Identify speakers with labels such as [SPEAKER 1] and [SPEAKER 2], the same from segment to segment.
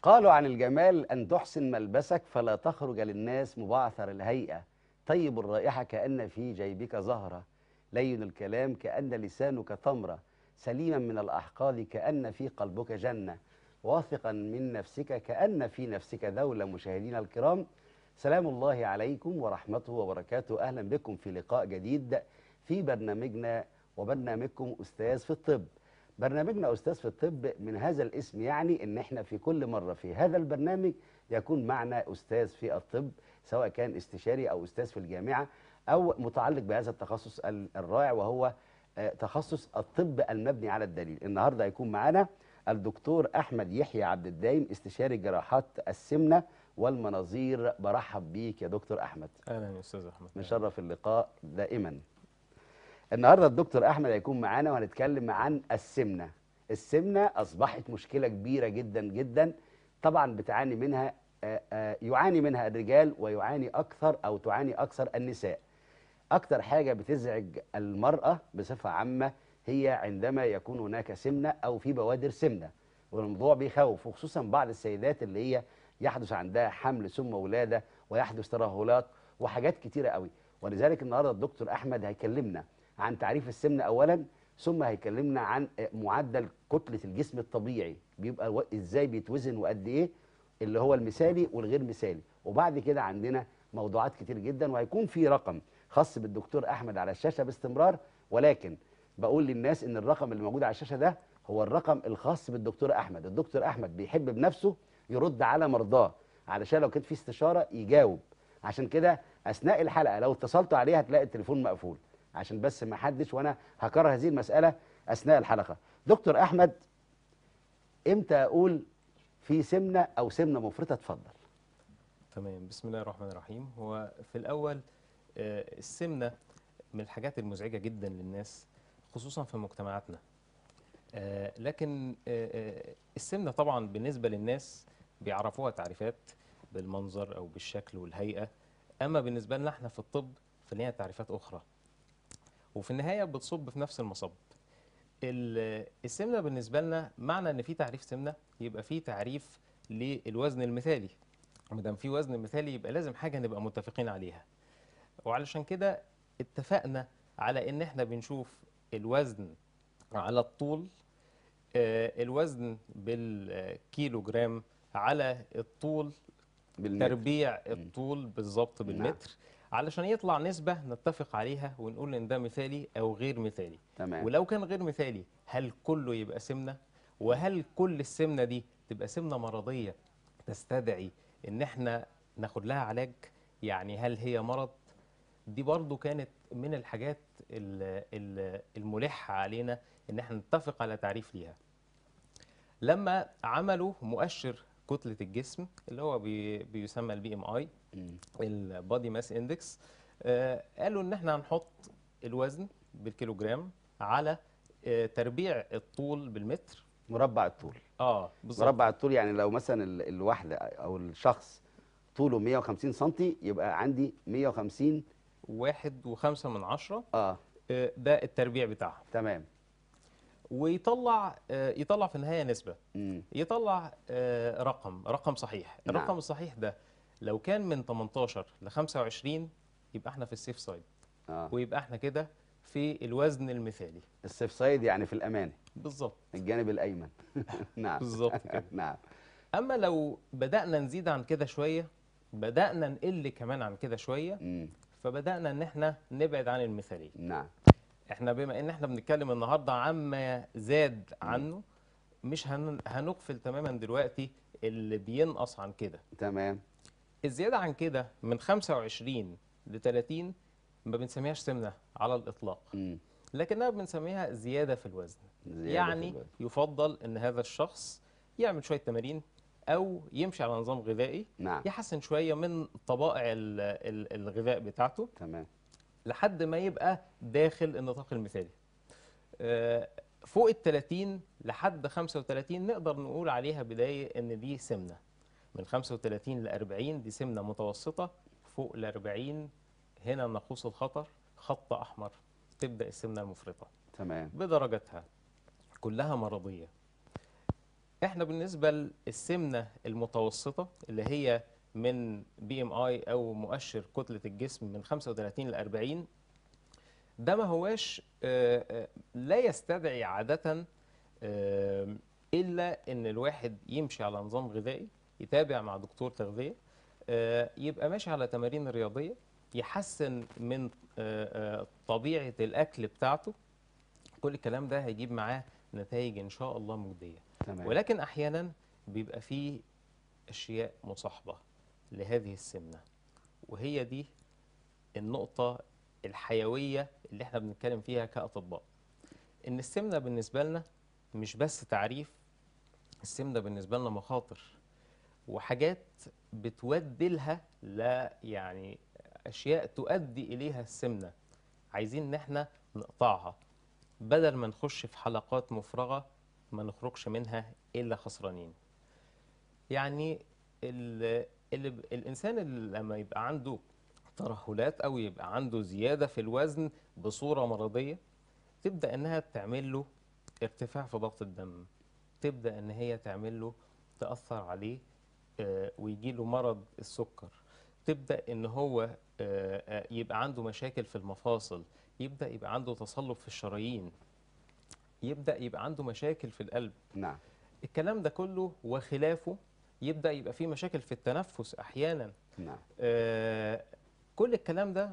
[SPEAKER 1] قالوا عن الجمال أن تحسن ملبسك فلا تخرج للناس مبعثر الهيئة طيب الرائحة كأن في جيبك زهرة لين الكلام كأن لسانك تمرة سليما من الأحقاد كأن في قلبك جنة واثقا من نفسك كأن في نفسك دولة مشاهدينا الكرام سلام الله عليكم ورحمته وبركاته أهلا بكم في لقاء جديد في برنامجنا وبرنامجكم أستاذ في الطب برنامجنا أستاذ في الطب من هذا الاسم يعني إن إحنا في كل مرة في هذا البرنامج يكون معنا أستاذ في الطب سواء كان استشاري أو أستاذ في الجامعة أو متعلق بهذا التخصص ال- الرائع وهو آه، تخصص الطب المبني على الدليل النهاردة هيكون معنا الدكتور أحمد يحيى عبد الدايم استشاري جراحات السمنة والمناظير برحب بيك يا دكتور أحمد
[SPEAKER 2] اهلا يا استاذ احمد
[SPEAKER 1] نشرف اللقاء دائما النهارده الدكتور احمد هيكون معانا وهنتكلم عن السمنه السمنه اصبحت مشكله كبيره جدا جدا طبعا بتعاني منها آه، آه، يعاني منها الرجال ويعاني اكثر او تعاني اكثر النساء اكثر حاجه بتزعج المراه بصفه عامه هي عندما يكون هناك سمنه او في بوادر سمنه والموضوع بيخوف وخصوصا بعض السيدات اللي هي يحدث عندها حمل ثم ولاده ويحدث ترهلات وحاجات كتيره قوي ولذلك النهارده الدكتور احمد هيكلمنا عن تعريف السمنه اولا ثم هيكلمنا عن معدل كتله الجسم الطبيعي بيبقى و- ازاي بيتوزن وقد ايه اللي هو المثالي والغير مثالي وبعد كده عندنا موضوعات كتير جدا وهيكون في رقم خاص بالدكتور احمد على الشاشه باستمرار ولكن بقول للناس ان الرقم اللي موجود على الشاشه ده هو الرقم الخاص بالدكتور احمد الدكتور احمد بيحب بنفسه يرد على مرضاه علشان لو كانت في استشاره يجاوب عشان كده اثناء الحلقه لو اتصلتوا عليه هتلاقي التليفون مقفول عشان بس ما حدش وانا هكرر هذه المساله اثناء الحلقه دكتور احمد امتى اقول في سمنه او سمنه مفرطه اتفضل
[SPEAKER 2] تمام بسم الله الرحمن الرحيم هو في الاول آه، السمنه من الحاجات المزعجه جدا للناس خصوصا في مجتمعاتنا آه، لكن آه، آه، السمنه طبعا بالنسبه للناس بيعرفوها تعريفات بالمنظر او بالشكل والهيئه اما بالنسبه لنا احنا في الطب فليها تعريفات اخرى وفي النهايه بتصب في نفس المصب ال- السمنه بالنسبه لنا معنى ان في تعريف سمنه يبقى في تعريف للوزن المثالي ما دام في وزن مثالي يبقى لازم حاجه نبقى متفقين عليها وعلشان كده اتفقنا على ان احنا بنشوف الوزن على الطول آه، الوزن بالكيلو جرام على الطول
[SPEAKER 1] بالمتر
[SPEAKER 2] تربيع الطول بالظبط
[SPEAKER 1] نعم.
[SPEAKER 2] بالمتر علشان يطلع نسبة نتفق عليها ونقول ان ده مثالي او غير مثالي
[SPEAKER 1] تمام
[SPEAKER 2] ولو كان غير مثالي هل كله يبقى سمنة وهل كل السمنة دي تبقى سمنة مرضية تستدعي ان احنا ناخد لها علاج يعني هل هي مرض دي برضو كانت من الحاجات ال- ال- الملحة علينا ان احنا نتفق على تعريف ليها لما عملوا مؤشر كتلة الجسم اللي هو بي بيسمى البي ام اي
[SPEAKER 1] مم.
[SPEAKER 2] البادي ماس اندكس قالوا ان احنا هنحط الوزن بالكيلوجرام على آه، تربيع الطول بالمتر
[SPEAKER 1] مربع الطول
[SPEAKER 2] اه بالظبط
[SPEAKER 1] مربع الطول يعني لو مثلا ال- الواحده او الشخص طوله 150 سم يبقى عندي 150
[SPEAKER 2] واحد وخمسة من عشرة
[SPEAKER 1] اه
[SPEAKER 2] آه، ده التربيع بتاعها
[SPEAKER 1] تمام
[SPEAKER 2] ويطلع آه، يطلع في النهاية نسبة
[SPEAKER 1] مم.
[SPEAKER 2] يطلع آه، رقم رقم صحيح
[SPEAKER 1] نعم.
[SPEAKER 2] الرقم الصحيح ده لو كان من 18 ل 25 يبقى احنا في السيف سايد
[SPEAKER 1] اه
[SPEAKER 2] ويبقى احنا كده في الوزن المثالي
[SPEAKER 1] السيف سايد يعني في الامان
[SPEAKER 2] بالظبط
[SPEAKER 1] الجانب الايمن نعم
[SPEAKER 2] بالظبط كده
[SPEAKER 1] نعم
[SPEAKER 2] اما لو بدأنا نزيد عن كده شوية بدأنا نقل كمان عن كده شوية
[SPEAKER 1] مم.
[SPEAKER 2] فبدأنا ان احنا نبعد عن المثالية
[SPEAKER 1] نعم
[SPEAKER 2] احنا بما ان احنا بنتكلم النهارده عما زاد عنه مش هن... هنغفل تماما دلوقتي اللي بينقص عن كده
[SPEAKER 1] تمام
[SPEAKER 2] الزيادة عن كده من 25 ل 30 ما بنسميهاش سمنة على الإطلاق
[SPEAKER 1] مم.
[SPEAKER 2] لكنها بنسميها زيادة في الوزن
[SPEAKER 1] زيادة في
[SPEAKER 2] يعني
[SPEAKER 1] الوزن.
[SPEAKER 2] يفضل ان هذا الشخص يعمل شوية تمارين او يمشي على نظام غذائي
[SPEAKER 1] نعم
[SPEAKER 2] يحسن شوية من طبائع ال- ال- الغذاء بتاعته
[SPEAKER 1] تمام
[SPEAKER 2] لحد ما يبقى داخل النطاق المثالي آه، فوق ال 30 لحد 35 نقدر نقول عليها بداية ان دي سمنة من 35 ل 40 دي سمنة متوسطة فوق ال 40 هنا نقوص الخطر خط احمر تبدأ السمنة المفرطة
[SPEAKER 1] تمام
[SPEAKER 2] بدرجتها كلها مرضية احنا بالنسبه للسمنه المتوسطه اللي هي من بي ام اي او مؤشر كتله الجسم من 35 ل 40 ده ما هواش آه، آه، لا يستدعي عاده آه، الا ان الواحد يمشي على نظام غذائي يتابع مع دكتور تغذيه آه، يبقى ماشي على تمارين رياضيه يحسن من آه، آه، طبيعه الاكل بتاعته كل الكلام ده هيجيب معاه نتائج ان شاء الله مجديه
[SPEAKER 1] تمام
[SPEAKER 2] ولكن احيانا بيبقى فيه اشياء مصاحبه لهذه السمنه وهي دي النقطه الحيويه اللي احنا بنتكلم فيها كاطباء ان السمنه بالنسبه لنا مش بس تعريف السمنه بالنسبه لنا مخاطر وحاجات بتودي لها لا يعني اشياء تؤدي اليها السمنه عايزين ان احنا نقطعها بدل ما نخش في حلقات مفرغه ما نخرجش منها الا خسرانين يعني ال ال الانسان اللي لما يبقى عنده ترهلات او يبقى عنده زياده في الوزن بصوره مرضيه تبدا انها تعمل له ارتفاع في ضغط الدم تبدا ان هي تعمل له تاثر عليه آه، ويجي له مرض السكر تبدا ان هو آه، آه، يبقى عنده مشاكل في المفاصل يبدا يبقى عنده تصلب في الشرايين يبدا يبقى عنده مشاكل في القلب
[SPEAKER 1] نعم
[SPEAKER 2] الكلام ده كله وخلافه يبدا يبقى فيه مشاكل في التنفس احيانا
[SPEAKER 1] نعم
[SPEAKER 2] آه، كل الكلام ده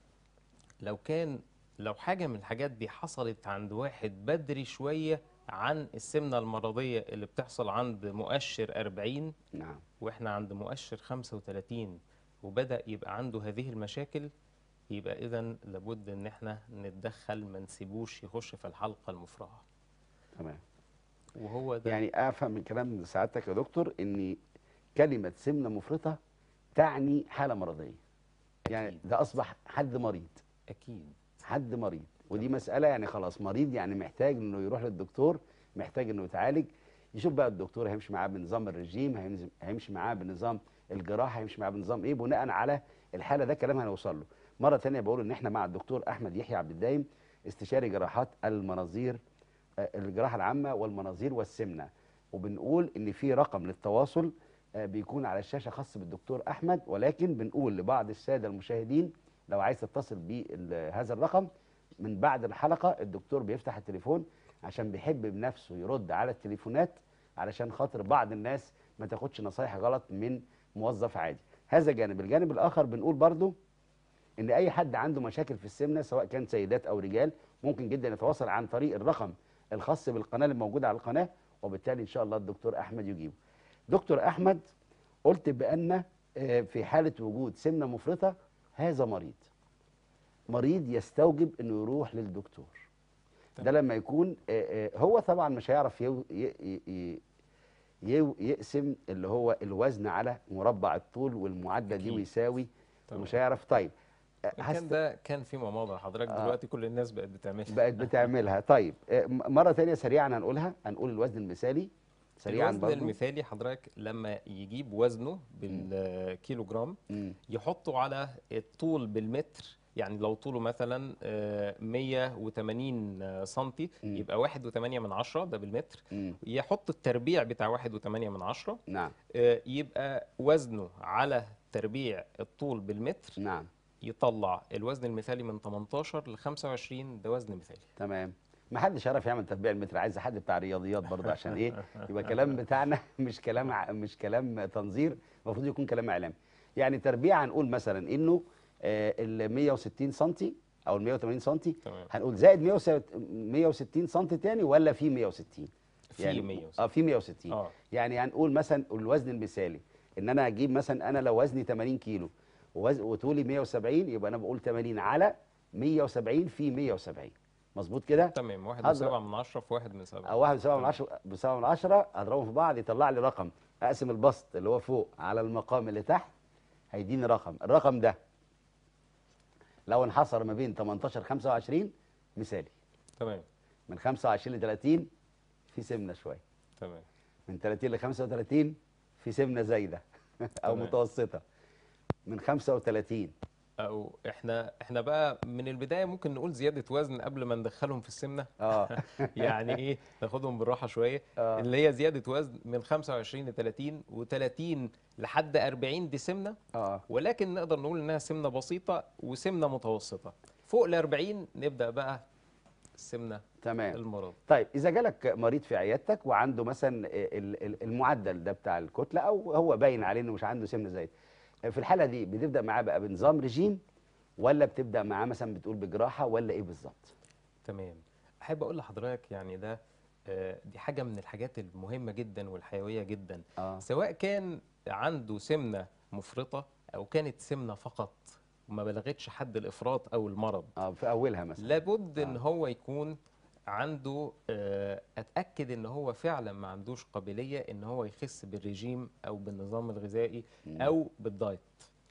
[SPEAKER 2] لو كان لو حاجة من الحاجات دي حصلت عند واحد بدري شوية عن السمنة المرضية اللي بتحصل عند مؤشر 40
[SPEAKER 1] نعم
[SPEAKER 2] واحنا عند مؤشر 35 وبدأ يبقى عنده هذه المشاكل يبقى إذا لابد إن احنا نتدخل ما نسيبوش يخش في الحلقة المفرغة
[SPEAKER 1] تمام
[SPEAKER 2] وهو ده
[SPEAKER 1] يعني افهم من كلام سعادتك يا دكتور ان كلمه سمنه مفرطه تعني حاله مرضيه يعني
[SPEAKER 2] أكيد.
[SPEAKER 1] ده اصبح حد مريض
[SPEAKER 2] أكيد
[SPEAKER 1] حد مريض ودي مساله يعني خلاص مريض يعني محتاج انه يروح للدكتور محتاج انه يتعالج يشوف بقى الدكتور هيمشي معاه بنظام الرجيم هيمز- هيمشي معاه بنظام الجراحه هيمشي معاه بنظام ايه بناء على الحاله ده كلام هنوصل له مره تانية بقول ان احنا مع الدكتور احمد يحيى عبد الدايم استشاري جراحات المناظير آه، الجراحه العامه والمناظير والسمنه وبنقول ان في رقم للتواصل آه، بيكون على الشاشه خاص بالدكتور احمد ولكن بنقول لبعض الساده المشاهدين لو عايز تتصل بهذا الرقم من بعد الحلقه الدكتور بيفتح التليفون عشان بيحب بنفسه يرد على التليفونات علشان خاطر بعض الناس ما تاخدش نصايح غلط من موظف عادي هذا جانب الجانب الاخر بنقول برضو ان اي حد عنده مشاكل في السمنه سواء كان سيدات او رجال ممكن جدا يتواصل عن طريق الرقم الخاص بالقناه اللي موجوده على القناه وبالتالي ان شاء الله الدكتور احمد يجيبه دكتور احمد قلت بان آه، في حاله وجود سمنه مفرطه هذا مريض مريض يستوجب انه يروح للدكتور ده
[SPEAKER 2] تمام.
[SPEAKER 1] لما يكون آه، آه، هو طبعا مش هيعرف يو- ي- ي- ي- يو- يقسم اللي هو الوزن على مربع الطول والمعادله دي
[SPEAKER 2] أكيد.
[SPEAKER 1] ويساوي
[SPEAKER 2] تمام.
[SPEAKER 1] ومش هيعرف طيب آه،
[SPEAKER 2] كان
[SPEAKER 1] هست-
[SPEAKER 2] ده كان في مماضة حضرتك
[SPEAKER 1] آه.
[SPEAKER 2] دلوقتي كل الناس بقت بتعملها
[SPEAKER 1] بقت بتعملها طيب آه، م- مره تانية سريعا هنقولها هنقول الوزن المثالي سريعا
[SPEAKER 2] الوزن
[SPEAKER 1] برضو
[SPEAKER 2] المثالي حضرتك لما يجيب وزنه بالكيلو جرام
[SPEAKER 1] مم.
[SPEAKER 2] يحطه على الطول بالمتر يعني لو طوله مثلا آه، 180 سنتي
[SPEAKER 1] مم.
[SPEAKER 2] يبقى واحد وثمانية من عشرة ده بالمتر
[SPEAKER 1] مم.
[SPEAKER 2] يحط التربيع بتاع واحد وثمانية من عشرة
[SPEAKER 1] نعم
[SPEAKER 2] آه، يبقى وزنه على تربيع الطول بالمتر
[SPEAKER 1] نعم
[SPEAKER 2] يطلع الوزن المثالي من 18 ل 25 ده وزن مثالي
[SPEAKER 1] تمام ما حدش يعرف يعمل تربيع المتر عايز حد بتاع رياضيات برضه عشان ايه يبقى كلام بتاعنا مش كلام ع- مش كلام تنظير المفروض يكون كلام اعلامي يعني تربيع هنقول مثلا انه آه، ال 160 سم او ال 180 سم
[SPEAKER 2] تمام
[SPEAKER 1] هنقول زائد 160 سم تاني ولا في 160
[SPEAKER 2] في
[SPEAKER 1] يعني
[SPEAKER 2] 160
[SPEAKER 1] اه في 160
[SPEAKER 2] اه
[SPEAKER 1] يعني هنقول مثلا الوزن المثالي ان انا اجيب مثلا انا لو وزني 80 كيلو ووز- وطولي 170 يبقى انا بقول 80 على 170 في 170 مظبوط كده
[SPEAKER 2] تمام واحد
[SPEAKER 1] هضرب-
[SPEAKER 2] وسبعة من عشرة في واحد من سبعة
[SPEAKER 1] او واحد بسبعة من عشرة بسبعة من عشرة اضربهم في بعض يطلع لي رقم اقسم البسط اللي هو فوق على المقام اللي تحت هيديني رقم الرقم ده لو انحصر ما بين 18 25 مثالي
[SPEAKER 2] تمام
[SPEAKER 1] من 25 ل 30 في سمنه شويه
[SPEAKER 2] تمام
[SPEAKER 1] من 30 ل 35 في سمنه زايده او
[SPEAKER 2] تمام.
[SPEAKER 1] متوسطه من 35
[SPEAKER 2] او احنا احنا بقى من البدايه ممكن نقول زياده وزن قبل ما ندخلهم في السمنه
[SPEAKER 1] اه
[SPEAKER 2] يعني ايه ناخدهم بالراحه شويه
[SPEAKER 1] آه.
[SPEAKER 2] اللي هي زياده وزن من 25 ل 30 و30 لحد 40 دي سمنه
[SPEAKER 1] اه
[SPEAKER 2] ولكن نقدر نقول انها سمنه بسيطه وسمنه متوسطه فوق ال 40 نبدا بقى السمنه
[SPEAKER 1] تمام
[SPEAKER 2] المرض
[SPEAKER 1] طيب اذا جالك مريض في عيادتك وعنده مثلا ال- ال- المعدل ده بتاع الكتله او هو باين عليه انه مش عنده سمنه زايد في الحاله دي بتبدا معاه بقى بنظام رجيم ولا بتبدا معاه مثلا بتقول بجراحه ولا ايه بالظبط
[SPEAKER 2] تمام احب اقول لحضرتك يعني ده آه، دي حاجه من الحاجات المهمه جدا والحيويه جدا
[SPEAKER 1] اه
[SPEAKER 2] سواء كان عنده سمنه مفرطه او كانت سمنه فقط وما بلغتش حد الافراط او المرض
[SPEAKER 1] اه في اولها مثلا
[SPEAKER 2] لابد ان
[SPEAKER 1] آه.
[SPEAKER 2] هو يكون عنده آه، اتاكد ان هو فعلا ما عندوش قابليه ان هو يخس بالرجيم او بالنظام الغذائي
[SPEAKER 1] مم.
[SPEAKER 2] او بالدايت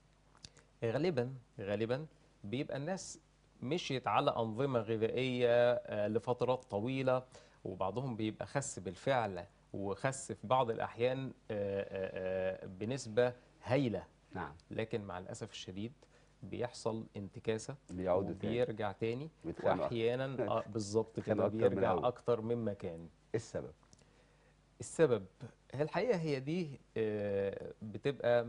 [SPEAKER 2] غالبا غالبا بيبقى الناس مشيت على انظمه غذائيه آه، لفترات طويله وبعضهم بيبقى خس بالفعل وخس في بعض الاحيان آه، آه، آه، بنسبه هائله
[SPEAKER 1] نعم
[SPEAKER 2] لكن مع الاسف الشديد بيحصل انتكاسه
[SPEAKER 1] بيعودوا تاني
[SPEAKER 2] وبيرجع تاني
[SPEAKER 1] بيتخانقوا أكتر.
[SPEAKER 2] واحيانا اه بالظبط
[SPEAKER 1] بيتخانقوا
[SPEAKER 2] كده
[SPEAKER 1] أكتر من
[SPEAKER 2] بيرجع
[SPEAKER 1] الأول.
[SPEAKER 2] اكتر مما كان
[SPEAKER 1] ايه السبب
[SPEAKER 2] السبب هي الحقيقه هي دي آه، بتبقى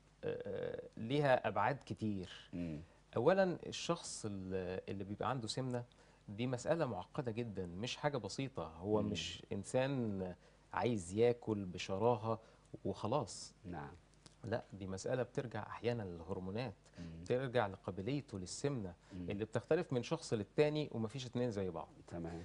[SPEAKER 2] آه، ليها ابعاد كتير
[SPEAKER 1] مم.
[SPEAKER 2] اولا الشخص اللي اللي بيبقى عنده سمنه دي مساله معقده جدا مش حاجه بسيطه هو
[SPEAKER 1] مم.
[SPEAKER 2] مش انسان عايز ياكل بشراهه وخلاص
[SPEAKER 1] نعم
[SPEAKER 2] لا دي مساله بترجع احيانا للهرمونات
[SPEAKER 1] مم.
[SPEAKER 2] بترجع لقابليته للسمنه
[SPEAKER 1] مم.
[SPEAKER 2] اللي بتختلف من شخص للتاني ومفيش اتنين زي بعض
[SPEAKER 1] تمام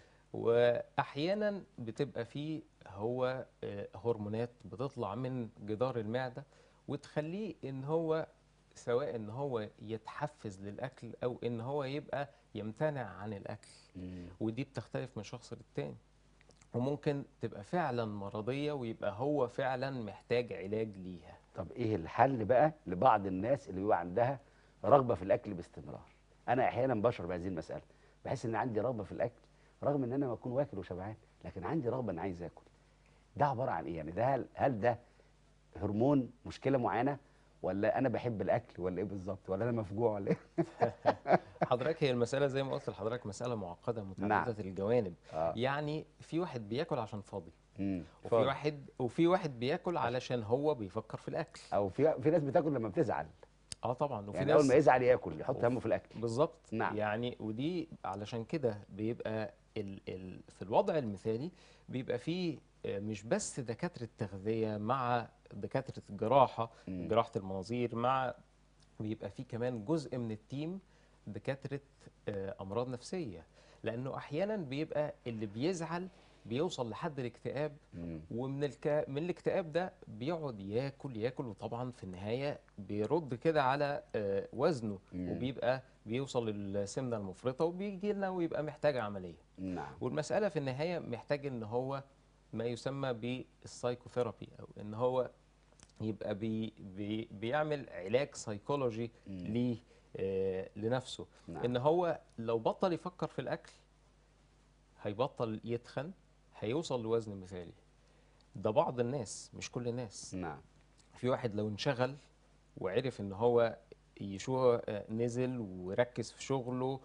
[SPEAKER 2] واحيانا بتبقى فيه هو آه، هرمونات بتطلع من جدار المعده وتخليه ان هو سواء ان هو يتحفز للاكل او ان هو يبقى يمتنع عن الاكل
[SPEAKER 1] مم.
[SPEAKER 2] ودي بتختلف من شخص للتاني وممكن تبقى فعلا مرضيه ويبقى هو فعلا محتاج علاج ليها
[SPEAKER 1] طب ايه الحل بقى لبعض الناس اللي بيبقى عندها رغبه في الاكل باستمرار انا احيانا بشعر بهذه المساله بحس ان عندي رغبه في الاكل رغم ان انا بكون واكل وشبعان لكن عندي رغبه ان عايز اكل ده عباره عن ايه يعني ده هل, هل ده هرمون مشكله معينه ولا انا بحب الاكل ولا ايه بالظبط ولا انا مفجوع ولا ايه
[SPEAKER 2] حضرتك هي المساله زي ما قلت لحضرتك مساله معقده متعدده الجوانب
[SPEAKER 1] اه
[SPEAKER 2] يعني في واحد بياكل عشان فاضي
[SPEAKER 1] مم.
[SPEAKER 2] وفي
[SPEAKER 1] فاضي.
[SPEAKER 2] واحد وفي واحد بياكل علشان هو بيفكر في الاكل
[SPEAKER 1] او في في ناس بتاكل لما بتزعل
[SPEAKER 2] اه طبعا وفي
[SPEAKER 1] يعني
[SPEAKER 2] ناس
[SPEAKER 1] اول ما يزعل ياكل يحط همه في الاكل
[SPEAKER 2] بالظبط
[SPEAKER 1] نعم.
[SPEAKER 2] يعني ودي علشان كده بيبقى ال ال في الوضع المثالي بيبقى فيه آه، مش بس دكاترة تغذية مع دكاترة الجراحة
[SPEAKER 1] مم.
[SPEAKER 2] جراحة المناظير مع بيبقى فيه كمان جزء من التيم دكاترة آه، أمراض نفسية لأنه أحيانا بيبقى اللي بيزعل بيوصل لحد الاكتئاب
[SPEAKER 1] مم.
[SPEAKER 2] ومن الك... من الاكتئاب ده بيقعد ياكل ياكل وطبعا في النهايه بيرد كده على آه، وزنه
[SPEAKER 1] مم.
[SPEAKER 2] وبيبقى بيوصل للسمنه المفرطه وبيجي لنا ويبقى محتاج عمليه
[SPEAKER 1] نعم
[SPEAKER 2] والمساله في النهايه محتاج ان هو ما يسمى بالسايكوثيرابي او ان هو يبقى بي بي بيعمل علاج سيكولوجي
[SPEAKER 1] مم.
[SPEAKER 2] ليه آه، لنفسه
[SPEAKER 1] نعم.
[SPEAKER 2] ان هو لو بطل يفكر في الاكل هيبطل يتخن هيوصل لوزن مثالي ده بعض الناس مش كل الناس
[SPEAKER 1] نعم
[SPEAKER 2] في واحد لو انشغل وعرف ان هو يشوه آه، نزل وركز في شغله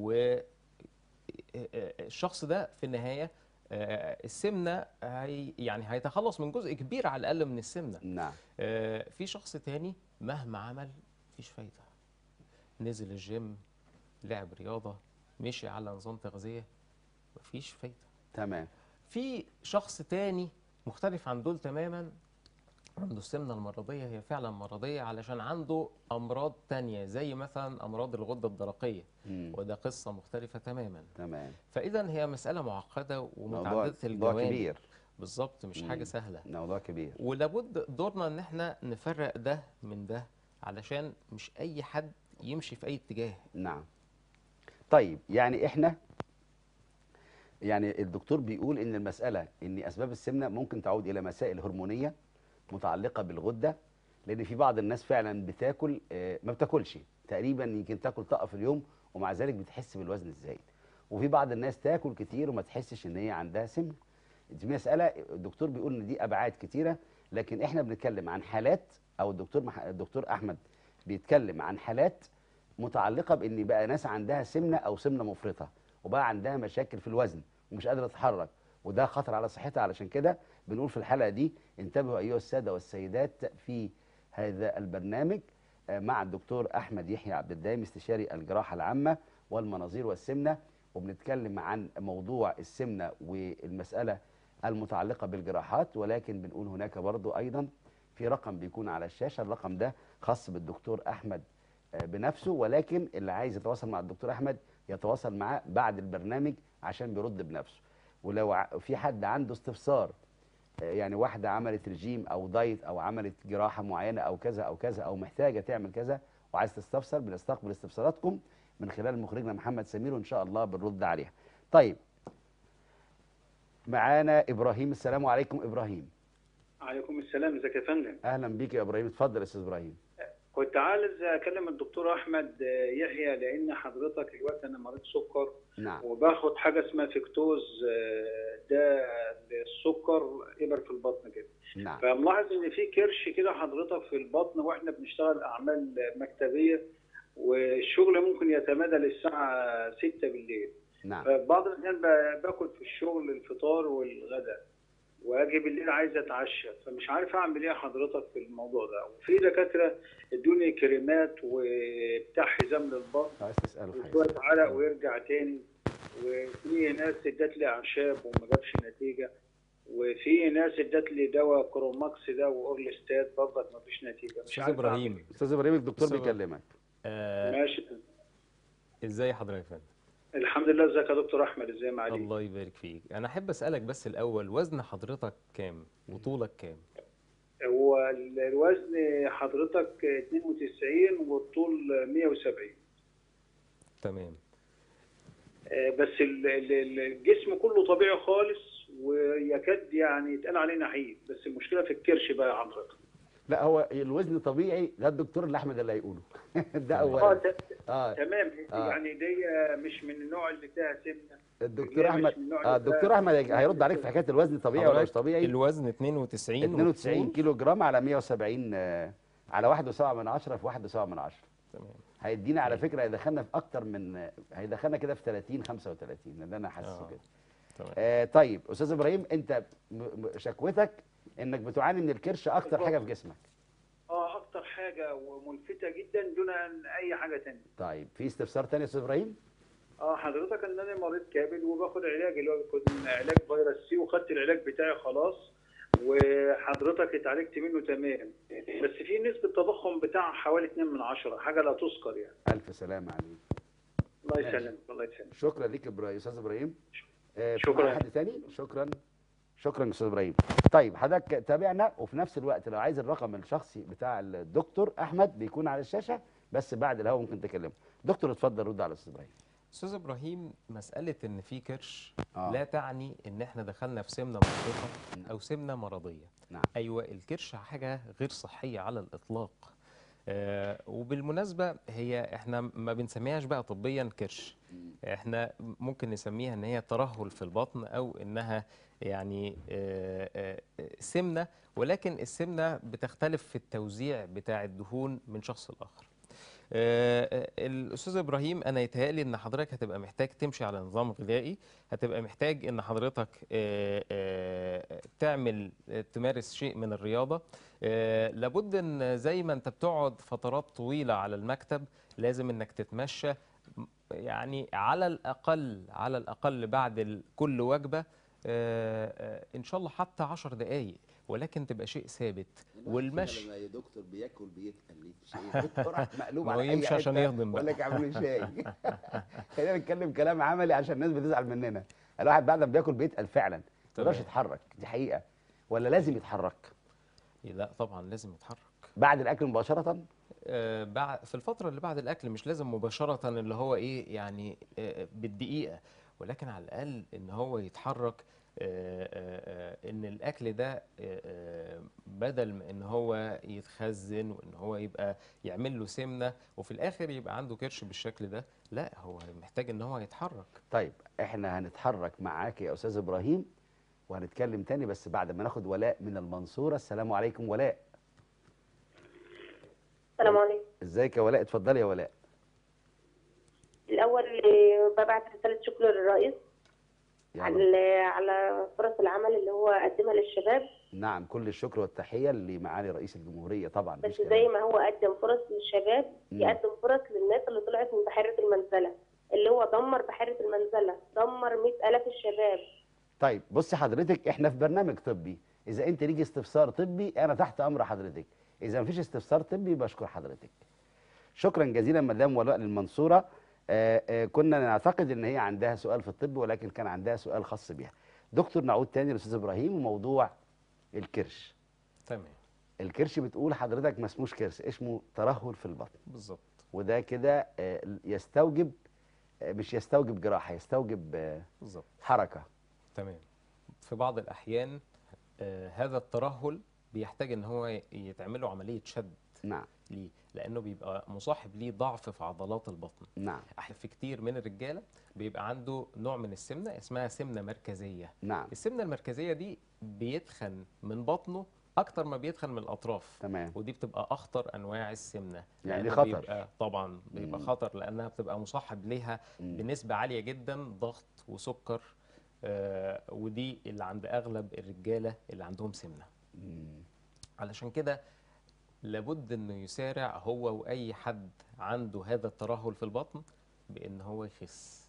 [SPEAKER 2] والشخص ده في النهاية آه، السمنة هي يعني هيتخلص من جزء كبير على الأقل من السمنة
[SPEAKER 1] نعم
[SPEAKER 2] آه، في شخص تاني مهما عمل مفيش فايدة نزل الجيم لعب رياضة مشي على نظام تغذية مفيش فايدة
[SPEAKER 1] تمام
[SPEAKER 2] في شخص تاني مختلف عن دول تماما عنده السمنة المرضية هي فعلا مرضية علشان عنده أمراض تانية زي مثلا أمراض الغدة الدرقية
[SPEAKER 1] مم.
[SPEAKER 2] وده قصة مختلفة تماما
[SPEAKER 1] تمام
[SPEAKER 2] فإذا هي مسألة معقدة
[SPEAKER 1] موضوع
[SPEAKER 2] ومتعددة
[SPEAKER 1] موضوع
[SPEAKER 2] الجوانب
[SPEAKER 1] كبير
[SPEAKER 2] بالظبط مش حاجة
[SPEAKER 1] مم.
[SPEAKER 2] سهلة
[SPEAKER 1] موضوع كبير
[SPEAKER 2] ولابد دورنا ان احنا نفرق ده من ده علشان مش اي حد يمشي في اي اتجاه
[SPEAKER 1] نعم طيب يعني احنا يعني الدكتور بيقول ان المساله ان اسباب السمنه ممكن تعود الى مسائل هرمونيه متعلقه بالغده لان في بعض الناس فعلا بتاكل آه، ما بتاكلش تقريبا يمكن تاكل طاقه في اليوم ومع ذلك بتحس بالوزن الزايد وفي بعض الناس تاكل كتير وما تحسش ان هي عندها سمنه دي مساله الدكتور بيقول ان دي ابعاد كتيره لكن احنا بنتكلم عن حالات او الدكتور مح... الدكتور احمد بيتكلم عن حالات متعلقه بان بقى ناس عندها سمنه او سمنه مفرطه وبقى عندها مشاكل في الوزن ومش قادره تتحرك وده خطر على صحتها علشان كده بنقول في الحلقه دي انتبهوا ايها الساده والسيدات في هذا البرنامج آه، مع الدكتور احمد يحيى عبد الدايم استشاري الجراحه العامه والمناظير والسمنه وبنتكلم عن موضوع السمنه والمساله المتعلقه بالجراحات ولكن بنقول هناك برضو ايضا في رقم بيكون على الشاشه الرقم ده خاص بالدكتور احمد آه، بنفسه ولكن اللي عايز يتواصل مع الدكتور احمد يتواصل معاه بعد البرنامج عشان بيرد بنفسه ولو ع- في حد عنده استفسار آه، يعني واحده عملت رجيم او دايت او عملت جراحه معينه او كذا او كذا او محتاجه تعمل كذا وعايز تستفسر بنستقبل استفساراتكم من خلال مخرجنا محمد سمير وان شاء الله بنرد عليها. طيب معانا ابراهيم السلام عليكم ابراهيم
[SPEAKER 3] عليكم السلام ازيك يا فندم
[SPEAKER 1] اهلا بيك يا ابراهيم اتفضل يا استاذ ابراهيم
[SPEAKER 3] كنت عايز اكلم الدكتور احمد يحيى لان حضرتك الوقت انا مريض سكر
[SPEAKER 1] نعم
[SPEAKER 3] وباخد حاجه اسمها فيكتوز آه، ده السكر ابر في البطن كده
[SPEAKER 1] نعم
[SPEAKER 3] فملاحظ ان في كرش كده حضرتك في البطن واحنا بنشتغل اعمال مكتبيه والشغل ممكن يتمادى للساعه 6 بالليل
[SPEAKER 1] نعم
[SPEAKER 3] فبعض الاحيان ب- باكل في الشغل الفطار والغداء واجي بالليل عايز اتعشى فمش عارف اعمل ايه حضرتك في الموضوع ده وفي دكاتره ادوني كريمات وبتاع حزام للبطن
[SPEAKER 1] عايز تساله في حاجه
[SPEAKER 3] وشويه عرق ويرجع تاني وفي ناس ادت لي اعشاب وما جابش نتيجه وفي ناس ادت لي دواء كروماكس ده واورلستات برضك ما فيش نتيجه مش
[SPEAKER 2] استاذ
[SPEAKER 3] عارف أعمل
[SPEAKER 2] ابراهيم
[SPEAKER 1] استاذ ابراهيم الدكتور
[SPEAKER 2] أستاذ-
[SPEAKER 1] بيكلمك
[SPEAKER 2] آه
[SPEAKER 3] ماشي
[SPEAKER 2] ازاي حضرتك يا فندم
[SPEAKER 3] الحمد لله ازيك يا دكتور احمد ازاي ما عليك
[SPEAKER 2] الله يبارك فيك انا احب اسالك بس الاول وزن حضرتك كام وطولك كام
[SPEAKER 3] هو ال- الوزن حضرتك 92 والطول 170
[SPEAKER 2] تمام
[SPEAKER 3] آه، بس ال- ال- ال- الجسم كله طبيعي خالص ويكاد يعني يتقال عليه نحيف بس المشكله في الكرش بقى يا حضرتك
[SPEAKER 1] لا هو الوزن طبيعي ده الدكتور اللي احمد اللي هيقوله ده
[SPEAKER 3] اه
[SPEAKER 1] اولا
[SPEAKER 3] ت-
[SPEAKER 1] اه
[SPEAKER 3] تمام
[SPEAKER 1] آه.
[SPEAKER 3] يعني دي مش من النوع اللي فيها سمنه
[SPEAKER 1] الدكتور
[SPEAKER 3] لا،
[SPEAKER 1] احمد
[SPEAKER 3] مش من النوع
[SPEAKER 1] اه
[SPEAKER 3] اللي
[SPEAKER 1] الدكتور
[SPEAKER 3] فيها-
[SPEAKER 1] احمد هيرد عليك في حكايه الوزن طبيعي ولا مش
[SPEAKER 2] حضرتك
[SPEAKER 1] طبيعي
[SPEAKER 2] الوزن 92
[SPEAKER 1] 92
[SPEAKER 2] والطول-
[SPEAKER 1] كيلو جرام على 170 آه، على 1.7 من 10 في 1.7 من 10
[SPEAKER 2] تمام
[SPEAKER 1] هيدينا على فكره هيدخلنا في اكتر من هيدخلنا كده في 30 35 اللي انا حاسه
[SPEAKER 2] آه.
[SPEAKER 1] كده
[SPEAKER 2] تمام
[SPEAKER 1] آه طيب استاذ ابراهيم انت م- م- شكوتك انك بتعاني من الكرش اكتر حاجه في جسمك
[SPEAKER 3] اه اكتر حاجه وملفته جدا دون أن اي حاجه تانية
[SPEAKER 1] طيب في استفسار تاني يا استاذ ابراهيم
[SPEAKER 3] اه حضرتك ان انا مريض كامل وباخد علاج اللي هو بيكون علاج فيروس سي وخدت العلاج بتاعي خلاص وحضرتك اتعالجت منه تمام بس في نسبه تضخم بتاع حوالي 2 من 10 حاجه لا تذكر يعني
[SPEAKER 1] الف سلامه عليك
[SPEAKER 3] الله
[SPEAKER 1] ماشي.
[SPEAKER 3] يسلمك الله يسلمك
[SPEAKER 1] شكرا ليك يا إبرا- يا استاذ ابراهيم آه، في
[SPEAKER 3] شكرا.
[SPEAKER 1] معانا حد تاني شكرا شكرا يا استاذ ابراهيم طيب حضرتك تابعنا وفي نفس الوقت لو عايز الرقم الشخصي بتاع الدكتور احمد بيكون على الشاشه بس بعد الهوا ممكن تكلمه دكتور اتفضل رد على استاذ ابراهيم
[SPEAKER 2] استاذ ابراهيم مساله ان في كرش
[SPEAKER 1] آه.
[SPEAKER 2] لا تعني ان احنا دخلنا في سمنه مفرطه او سمنه مرضيه
[SPEAKER 1] نعم.
[SPEAKER 2] ايوه الكرش حاجه غير صحيه على الاطلاق آه وبالمناسبه هي احنا ما بنسميهاش بقى طبيا كرش احنا ممكن نسميها ان هي ترهل في البطن او انها يعني آه آه سمنه ولكن السمنه بتختلف في التوزيع بتاع الدهون من شخص لاخر آه، آه، الاستاذ ابراهيم انا يتهيألي ان حضرتك هتبقى محتاج تمشي على نظام غذائي هتبقى محتاج ان حضرتك آه، آه، تعمل آه، تمارس شيء من الرياضه آه، لابد ان زي ما انت بتقعد فترات طويله على المكتب لازم انك تتمشى م- يعني على الاقل على الاقل بعد ال- كل وجبه آه، آه، ان شاء الله حتى 10 دقائق ولكن تبقى شيء ثابت والمشي
[SPEAKER 1] لما دكتور بياكل بيتقل ليه شيء دكتور مقلوب
[SPEAKER 2] ما هو
[SPEAKER 1] على أي
[SPEAKER 2] يمشي عشان
[SPEAKER 1] حتة
[SPEAKER 2] يهضم بقى.
[SPEAKER 1] ولا لك اعملوا شاي خلينا نتكلم كلام عملي عشان الناس بتزعل مننا الواحد بعد ما بياكل بيتقل فعلا ما يقدرش
[SPEAKER 2] تمام.
[SPEAKER 1] يتحرك دي حقيقه ولا لازم يتحرك
[SPEAKER 2] لا طبعا لازم يتحرك
[SPEAKER 1] بعد الاكل مباشره
[SPEAKER 2] آه، بعد في الفترة اللي بعد الأكل مش لازم مباشرة اللي هو إيه يعني آه، بالدقيقة ولكن على الأقل إن هو يتحرك آه، آه، آه، إن الأكل ده آه، آه، بدل ما إن هو يتخزن وإن هو يبقى يعمل له سمنة وفي الآخر يبقى عنده كرش بالشكل ده لا هو محتاج إن هو يتحرك
[SPEAKER 1] طيب احنا هنتحرك معاك يا استاذ ابراهيم وهنتكلم تاني بس بعد ما ناخد ولاء من المنصوره السلام عليكم ولاء
[SPEAKER 4] السلام عليكم
[SPEAKER 1] ازيك يا ولاء اتفضلي يا ولاء
[SPEAKER 4] الأول آه، ببعت رسالة شكر للرئيس
[SPEAKER 1] يلا.
[SPEAKER 4] على على فرص العمل اللي هو قدمها للشباب
[SPEAKER 1] نعم كل الشكر والتحيه لمعالي رئيس الجمهوريه طبعا
[SPEAKER 4] بس
[SPEAKER 1] مفيش كلام.
[SPEAKER 4] زي ما هو قدم فرص للشباب
[SPEAKER 1] مم.
[SPEAKER 4] يقدم فرص للناس اللي طلعت من بحيرة المنزلة اللي هو دمر بحيرة المنزلة دمر مئة آلاف الشباب
[SPEAKER 1] طيب بصي حضرتك احنا في برنامج طبي اذا انت ليكي استفسار طبي انا تحت امر حضرتك اذا مفيش استفسار طبي بشكر حضرتك شكرا جزيلا مدام ولاء للمنصوره آه آه كنا نعتقد ان هي عندها سؤال في الطب ولكن كان عندها سؤال خاص بها دكتور نعود تاني للاستاذ ابراهيم وموضوع الكرش
[SPEAKER 2] تمام
[SPEAKER 1] الكرش بتقول حضرتك ما اسموش كرش اسمه ترهل في البطن
[SPEAKER 2] بالظبط
[SPEAKER 1] وده كده آه، يستوجب آه، مش يستوجب جراحه يستوجب آه،
[SPEAKER 2] بالظبط
[SPEAKER 1] حركه
[SPEAKER 2] تمام في بعض الأحيان آه هذا الترهل بيحتاج ان هو ي- يتعمل له عملية شد
[SPEAKER 1] نعم
[SPEAKER 2] ليه؟ لأنه بيبقى مصاحب ليه ضعف في عضلات البطن
[SPEAKER 1] نعم
[SPEAKER 2] أحيانا في كتير من الرجالة بيبقى عنده نوع من السمنة اسمها سمنة مركزية
[SPEAKER 1] نعم
[SPEAKER 2] السمنة المركزية دي بيتخن من بطنه أكتر ما بيتخن من الأطراف
[SPEAKER 1] تمام
[SPEAKER 2] ودي بتبقى أخطر أنواع السمنة
[SPEAKER 1] يعني
[SPEAKER 2] لأنه
[SPEAKER 1] خطر.
[SPEAKER 2] بيبقى طبعا بيبقى
[SPEAKER 1] مم.
[SPEAKER 2] خطر لأنها بتبقى مصاحب ليها
[SPEAKER 1] مم.
[SPEAKER 2] بنسبة عالية جدا ضغط وسكر آه ودي اللي عند أغلب الرجالة اللي عندهم سمنة
[SPEAKER 1] مم.
[SPEAKER 2] علشان كده لابد انه يسارع هو واي حد عنده هذا الترهل في البطن بان هو يخس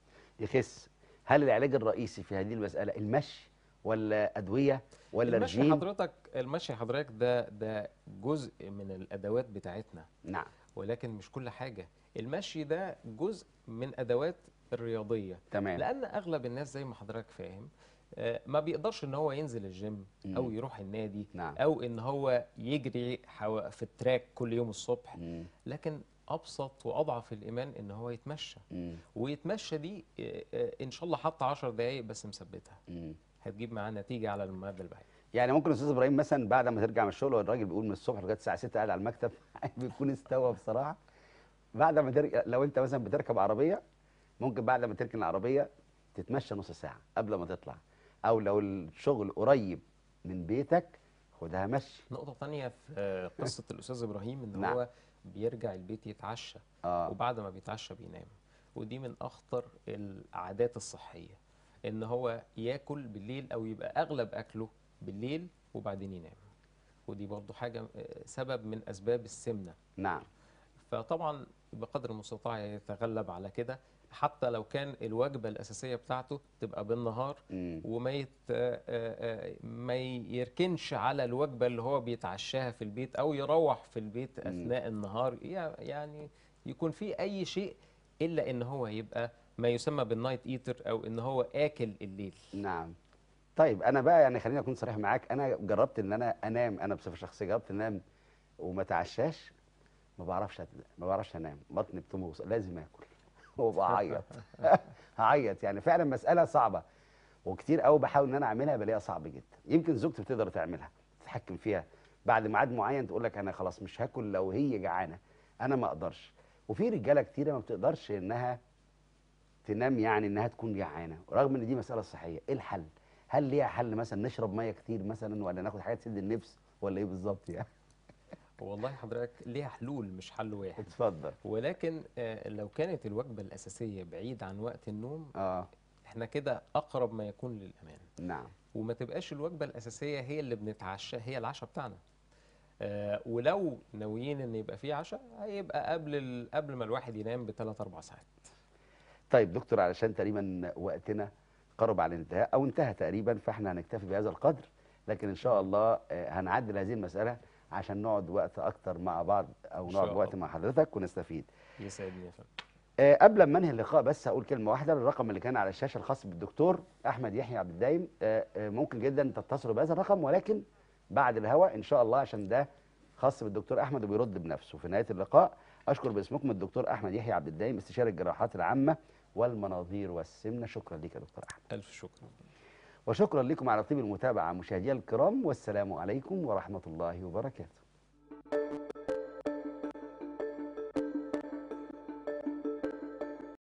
[SPEAKER 1] يخس هل العلاج الرئيسي في هذه المسألة المشي ولا أدوية ولا
[SPEAKER 2] المشي
[SPEAKER 1] رجيم؟
[SPEAKER 2] حضرتك المشي حضرتك ده ده جزء من الادوات بتاعتنا
[SPEAKER 1] نعم
[SPEAKER 2] ولكن مش كل حاجه المشي ده جزء من ادوات الرياضيه
[SPEAKER 1] تمام
[SPEAKER 2] لان اغلب الناس زي ما حضرتك فاهم آه، ما بيقدرش ان هو ينزل الجيم او
[SPEAKER 1] مم.
[SPEAKER 2] يروح النادي
[SPEAKER 1] نعم.
[SPEAKER 2] او ان هو يجري حو- في التراك كل يوم الصبح
[SPEAKER 1] مم.
[SPEAKER 2] لكن ابسط واضعف الايمان ان هو يتمشى
[SPEAKER 1] مم.
[SPEAKER 2] ويتمشى دي آه، آه، ان شاء الله حتى 10 دقائق بس مثبتها
[SPEAKER 1] مم.
[SPEAKER 2] هتجيب معاه نتيجه على المدى البعيد
[SPEAKER 1] يعني ممكن أستاذ إبراهيم مثلا بعد ما ترجع من الشغل والراجل بيقول من الصبح لغاية الساعة 6 قاعد على المكتب بيكون استوى بصراحة بعد ما ترجع لو أنت مثلا بتركب عربية ممكن بعد ما تركن العربية تتمشى نص ساعة قبل ما تطلع أو لو الشغل قريب من بيتك خدها مشي
[SPEAKER 2] نقطه تانية في آه، قصه الاستاذ ابراهيم ان
[SPEAKER 1] نعم.
[SPEAKER 2] هو بيرجع البيت يتعشى
[SPEAKER 1] آه
[SPEAKER 2] وبعد ما بيتعشى بينام ودي من اخطر العادات الصحيه ان هو ياكل بالليل او يبقى اغلب اكله بالليل وبعدين ينام ودي برضو حاجه آه، سبب من اسباب السمنه
[SPEAKER 1] نعم
[SPEAKER 2] فطبعا بقدر المستطاع يتغلب على كده حتى لو كان الوجبه الاساسيه بتاعته تبقى بالنهار
[SPEAKER 1] مم.
[SPEAKER 2] وما يت... آه، آه، آه، ما يركنش على الوجبه اللي هو بيتعشاها في البيت او يروح في البيت اثناء النهار يع- يعني يكون في اي شيء الا ان هو يبقى ما يسمى بالنايت ايتر او ان هو اكل الليل
[SPEAKER 1] نعم طيب انا بقى يعني خليني اكون صريح معاك انا جربت ان انا انام انا بصفه شخصيه جربت انام وما اتعشاش ما بعرفش أت- ما بعرفش انام بطني بتموص لازم اكل وبعيط هعيط يعني فعلا مساله صعبه وكتير قوي بحاول ان انا اعملها بلاقيها صعب جدا يمكن زوجتي بتقدر تعملها تتحكم فيها بعد ميعاد معين تقول لك انا خلاص مش هاكل لو هي جعانه انا ما اقدرش وفي رجاله كتيره ما بتقدرش انها تنام يعني انها تكون جعانه رغم ان دي مساله صحيه ايه الحل هل ليها حل مثلا نشرب ميه كتير مثلا ولا ناخد حاجات تسد النفس ولا ايه بالظبط يعني
[SPEAKER 2] والله حضرتك ليها حلول مش حل واحد
[SPEAKER 1] اتفضل
[SPEAKER 2] ولكن آه، لو كانت الوجبه الاساسيه بعيد عن وقت النوم
[SPEAKER 1] اه
[SPEAKER 2] احنا كده اقرب ما يكون للامان
[SPEAKER 1] نعم
[SPEAKER 2] وما تبقاش الوجبه الاساسيه هي اللي بنتعشى هي العشاء بتاعنا آه ولو ناويين ان يبقى في عشاء هيبقى قبل ال... قبل ما الواحد ينام بثلاث اربع ساعات
[SPEAKER 1] طيب دكتور علشان تقريبا وقتنا قرب على الانتهاء او انتهى تقريبا فاحنا هنكتفي بهذا القدر لكن ان شاء الله آه، هنعدل هذه المساله عشان نقعد وقت اكتر مع بعض او
[SPEAKER 2] إن
[SPEAKER 1] نقعد
[SPEAKER 2] شاء
[SPEAKER 1] وقت
[SPEAKER 2] الله.
[SPEAKER 1] مع حضرتك ونستفيد
[SPEAKER 2] يسعدني يا فندم
[SPEAKER 1] آه، قبل ما انهي اللقاء بس هقول كلمه واحده الرقم اللي كان على الشاشه الخاص بالدكتور احمد يحيى عبد الدايم آه، آه، ممكن جدا تتصلوا بهذا الرقم ولكن بعد الهواء ان شاء الله عشان ده خاص بالدكتور احمد وبيرد بنفسه في نهايه اللقاء اشكر باسمكم الدكتور احمد يحيى عبد الدايم استشاري الجراحات العامه والمناظير والسمنه شكرا لك يا دكتور احمد
[SPEAKER 2] الف شكر
[SPEAKER 1] وشكرا لكم على طيب المتابعه مشاهدينا الكرام والسلام عليكم ورحمه الله وبركاته